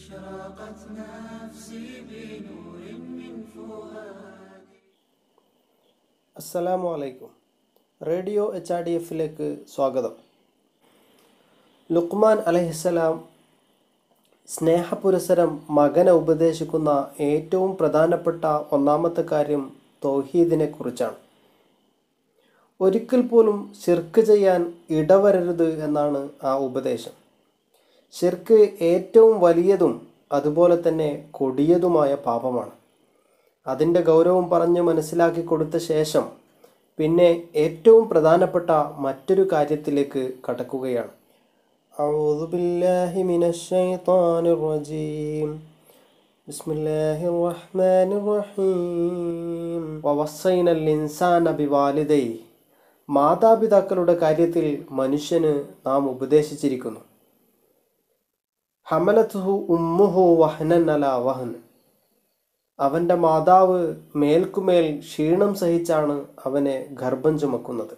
أشرقت نفسي بنور من فؤادي അസ്സലാമു അലൈക്കും radio H R D എഫിലേക്ക് സ്വാഗതം ലുക്മാൻ അലഹിസ്സലാം സ്നേഹപുരസരം മകനെ ഉപദേശിക്കുന്ന ഏറ്റവും പ്രധാനപ്പെട്ട ഒന്നാമത്തെ കാര്യം തൗഹീദിനെ കുറിച്ചാണ് ഒരിക്കൽ പോലും ശിർക്ക് ചെയ്യാൻ ഇടവരരുത് എന്നാണ് ആ ഉപദേശം ശിർക്ക് ഏറ്റവും വലിയതും അതുപോലെ തന്നെ കൊടിയതുമായ പാപമാണ് അതിൻ്റെ ഗൗരവം പറഞ്ഞ് മനസ്സിലാക്കി കൊടുത്ത ശേഷം പിന്നെ ഏറ്റവും പ്രധാനപ്പെട്ട മറ്റൊരു കാര്യത്തിലേക്ക് കടക്കുകയാണ് أعوذ بالله من الشيطان الرجيم بسم الله الرحمن الرحيم ووصينا الإنسان بوالديه മാതാപിതാക്കളുടെ കാര്യത്തിൽ മനുഷ്യന് നാം ഉപദേശിച്ചിരിക്കുന്നു ഹമലത്തുഹു ഉമ്മുഹു വഹനൻ അല വഹൻ അവൻ്റെ മാതാവ് മേൽക്കുമേൽ ക്ഷീണം സഹിച്ചാണ് അവനെ ഗർഭം ചുമക്കുന്നത്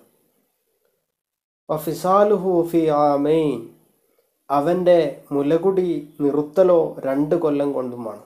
വഫിസാലുഹു ഫി ആമൈൻ അവൻ്റെ മുലകുടി നിറുത്തലോ രണ്ട് കൊല്ലം കൊണ്ടുമാണ്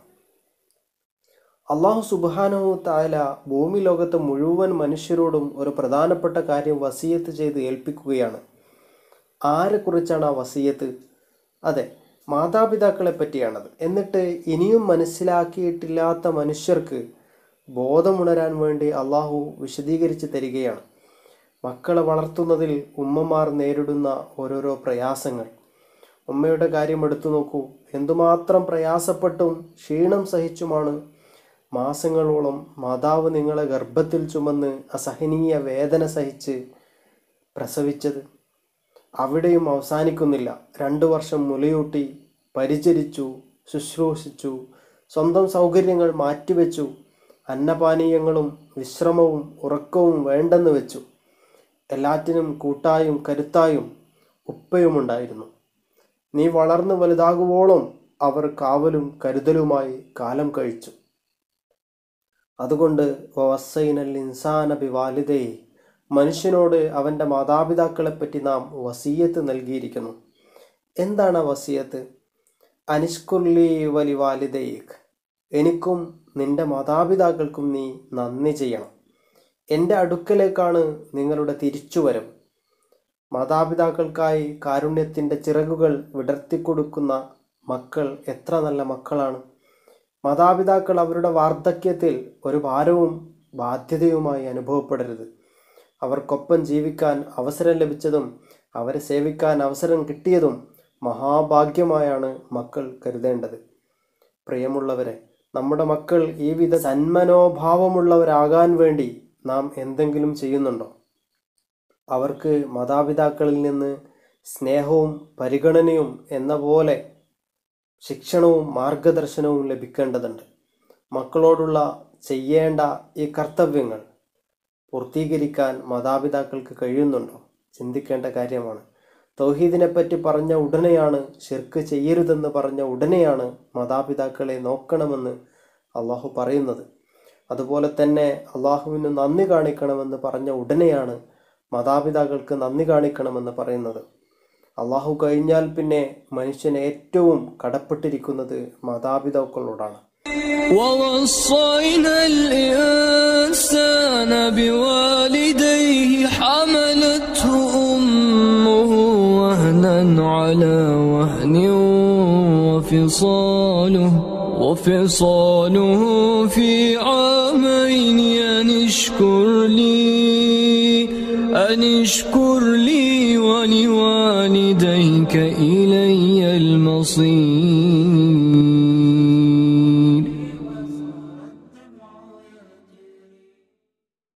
അള്ളാഹു സുബാനഹു താല ഭൂമി ലോകത്തെ മുഴുവൻ മനുഷ്യരോടും ഒരു പ്രധാനപ്പെട്ട കാര്യം വസീയത്ത് ചെയ്ത് ഏൽപ്പിക്കുകയാണ് ആരെക്കുറിച്ചാണ് ആ വസീയത്ത് അതെ മാതാപിതാക്കളെ പറ്റിയാണത് എന്നിട്ട് ഇനിയും മനസ്സിലാക്കിയിട്ടില്ലാത്ത മനുഷ്യർക്ക് ബോധമുണരാൻ വേണ്ടി അള്ളാഹു വിശദീകരിച്ച് തരികയാണ് മക്കളെ വളർത്തുന്നതിൽ ഉമ്മമാർ നേരിടുന്ന ഓരോരോ പ്രയാസങ്ങൾ ഉമ്മയുടെ കാര്യം എടുത്തു നോക്കൂ എന്തുമാത്രം പ്രയാസപ്പെട്ടും ക്ഷീണം സഹിച്ചുമാണ് മാസങ്ങളോളം മാതാവ് നിങ്ങളെ ഗർഭത്തിൽ ചുമന്ന് അസഹനീയ വേദന സഹിച്ച് പ്രസവിച്ചത് അവിടെയും അവസാനിക്കുന്നില്ല രണ്ടു വർഷം മുലയൂട്ടി പരിചരിച്ചു ശുശ്രൂഷിച്ചു സ്വന്തം സൗകര്യങ്ങൾ മാറ്റിവെച്ചു അന്നപാനീയങ്ങളും വിശ്രമവും ഉറക്കവും വേണ്ടെന്ന് വെച്ചു എല്ലാറ്റിനും കൂട്ടായും കരുത്തായും ഉപ്പയുമുണ്ടായിരുന്നു നീ വളർന്നു വലുതാകുവോളം അവർ കാവലും കരുതലുമായി കാലം കഴിച്ചു അതുകൊണ്ട് വസൈനൽ ഇൻസാന ബിവാലിദേ മനുഷ്യനോട് അവൻ്റെ മാതാപിതാക്കളെപ്പറ്റി നാം വസീയത്ത് നൽകിയിരിക്കുന്നു എന്താണ് ആ വസീയത്ത് അനിഷ്കുർലി വലി വാലിദയ്ക്ക് എനിക്കും നിന്റെ മാതാപിതാക്കൾക്കും നീ നന്ദി ചെയ്യണം എൻ്റെ അടുക്കലേക്കാണ് നിങ്ങളുടെ തിരിച്ചുവരവ് മാതാപിതാക്കൾക്കായി കാരുണ്യത്തിൻ്റെ ചിറകുകൾ വിടർത്തിക്കൊടുക്കുന്ന മക്കൾ എത്ര നല്ല മക്കളാണ് മാതാപിതാക്കൾ അവരുടെ വാർദ്ധക്യത്തിൽ ഒരു ഭാരവും ബാധ്യതയുമായി അനുഭവപ്പെടരുത് അവർക്കൊപ്പം ജീവിക്കാൻ അവസരം ലഭിച്ചതും അവരെ സേവിക്കാൻ അവസരം കിട്ടിയതും മഹാഭാഗ്യമായാണ് മക്കൾ കരുതേണ്ടത് പ്രിയമുള്ളവരെ നമ്മുടെ മക്കൾ ഈ വിധ സന്മനോഭാവമുള്ളവരാകാൻ വേണ്ടി നാം എന്തെങ്കിലും ചെയ്യുന്നുണ്ടോ അവർക്ക് മാതാപിതാക്കളിൽ നിന്ന് സ്നേഹവും പരിഗണനയും എന്ന പോലെ ശിക്ഷണവും മാർഗദർശനവും ലഭിക്കേണ്ടതുണ്ട് മക്കളോടുള്ള ചെയ്യേണ്ട ഈ കർത്തവ്യങ്ങൾ പൂർത്തീകരിക്കാൻ മാതാപിതാക്കൾക്ക് കഴിയുന്നുണ്ടോ ചിന്തിക്കേണ്ട കാര്യമാണ് തൗഹീദിനെ പറ്റി പറഞ്ഞ ഉടനെയാണ് ഷിർക്ക് ചെയ്യരുതെന്ന് പറഞ്ഞ ഉടനെയാണ് മാതാപിതാക്കളെ നോക്കണമെന്ന് അള്ളാഹു പറയുന്നത് അതുപോലെ തന്നെ അള്ളാഹുവിന് നന്ദി കാണിക്കണമെന്ന് പറഞ്ഞ ഉടനെയാണ് മാതാപിതാക്കൾക്ക് നന്ദി കാണിക്കണമെന്ന് പറയുന്നത് അള്ളാഹു കഴിഞ്ഞാൽ പിന്നെ മനുഷ്യൻ ഏറ്റവും കടപ്പെട്ടിരിക്കുന്നത് മാതാപിതാക്കളോടാണ് ووصينا الإنسان بوالديه حملته أمه وهنا على وهن وفصاله وفصاله في عامين أن اشكر لي أن اشكر لي ولوالديك إلي المصير